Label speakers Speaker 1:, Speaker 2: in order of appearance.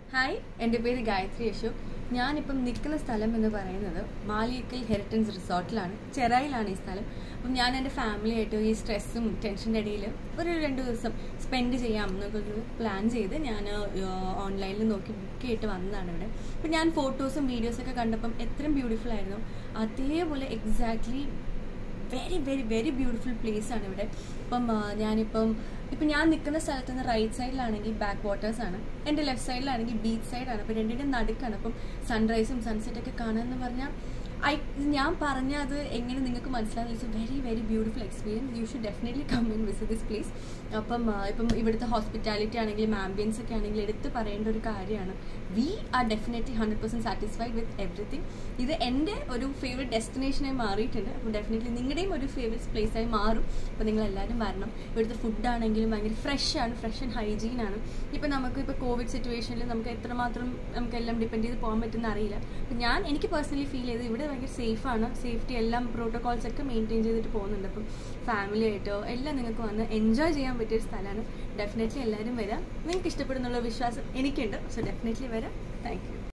Speaker 1: hi എൻ്റെ പേര് ഗായത്രി യശു ഞാനിപ്പം നിൽക്കുന്ന സ്ഥലം എന്ന് പറയുന്നത് മാലിയക്കൽ ഹെറിറ്റൻസ് റിസോർട്ടിലാണ് ചെറായിലാണ് ഈ സ്ഥലം അപ്പം ഞാൻ എൻ്റെ ഫാമിലിയായിട്ട് ഈ സ്ട്രെസ്സും ടെൻഷൻ്റെ ഇടയിൽ ഒരു രണ്ട് ദിവസം സ്പെൻഡ് ചെയ്യാം എന്നൊക്കെ ഒരു പ്ലാൻ ചെയ്ത് ഞാൻ ഓൺലൈനിൽ നോക്കി ബുക്ക് ചെയ്തിട്ട് വന്നതാണ് ഇവിടെ അപ്പം ഞാൻ ഫോട്ടോസും വീഡിയോസൊക്കെ കണ്ടപ്പം എത്രയും ബ്യൂട്ടിഫുൾ ആയിരുന്നു അതേപോലെ exactly very very very beautiful place ആണ് ഇവിടെ ഇപ്പം ആ, ഞാനിപ്പം ഇപ്പം ഞാൻ നിൽക്കുന്ന സ്ഥലത്ത് നിന്ന് റൈറ്റ് സൈഡിലാണെങ്കിൽ ബാക്ക് വാട്ടേഴ്സ് ആണ് എൻ്റെ ലെഫ്റ്റ് സൈഡിലാണെങ്കിൽ ബീച്ച് സൈഡാണ് അപ്പം രണ്ടിൻ്റെ നടുക്കാണ് അപ്പം സൺറൈസും സൺസെറ്റൊക്കെ കാണാമെന്ന് പറഞ്ഞാൽ ഐ ഞാൻ പറഞ്ഞ അത് എങ്ങനെ നിങ്ങൾക്ക് മനസ്സിലാകുന്ന it's a very very beautiful experience you should definitely come in visit this place അപ്പം ആ, ഇപ്പം ഇവിടുത്തെ ഹോസ്പിറ്റാലിറ്റി ആണെങ്കിലും ആംബിയൻസ് ഒക്കെ ആണെങ്കിലും എടുത്ത് പറയേണ്ട ഒരു കാര്യമാണ് we are definitely hundred percent satisfied with everything ഇത് എൻ്റെ ഒരു ഫേവറേറ്റ് ഡെസ്റ്റിനേഷനായി മാറിയിട്ടുണ്ട് അപ്പോൾ ഡെഫിനറ്റ്ലി നിങ്ങളുടെയും ഒരു ഫേവറേറ്റ് പ്ലേസ് ആയി മാറും അപ്പോൾ നിങ്ങൾ എല്ലാവരും വരണം ഇവിടുത്തെ ഫുഡ് ആണെങ്കിലും ഭയങ്കര ഫ്രഷ് ആണ് ഫ്രഷ് ആൻഡ് ഹൈജീൻ ആണ് ഇപ്പോൾ നമുക്ക് ഇപ്പോൾ കോവിഡ് സിറ്റുവേഷനിൽ നമുക്ക് എത്രമാത്രം നമുക്കെല്ലാം ഡിപ്പെൻഡ് ചെയ്ത് പോകാൻ പറ്റുന്ന അറിയില്ല അപ്പോൾ ഞാൻ എനിക്ക് പേഴ്സണലി ഫീൽ ചെയ്ത് ഇവിടെ ഭയങ്കര സേഫ് ആണ് സേഫ്റ്റി എല്ലാം പ്രോട്ടോകോൾസ് ഒക്കെ മെയിൻറ്റെയിൻ ചെയ്തിട്ട് പോകുന്നുണ്ട് അപ്പം ഫാമിലി ആയിട്ടോ എല്ലാം നിങ്ങൾക്ക് വന്ന് എൻജോയ് ചെയ്യാൻ പറ്റിയ ഒരു സ്ഥലമാണ് ഡെഫിനറ്റ്ലി എല്ലാവരും വരാം നിങ്ങൾക്ക് ഇഷ്ടപ്പെടുന്നുള്ള വിശ്വാസം എനിക്കുണ്ട് സോ ഡെഫിനറ്റ്ലി വരാം താങ്ക് യു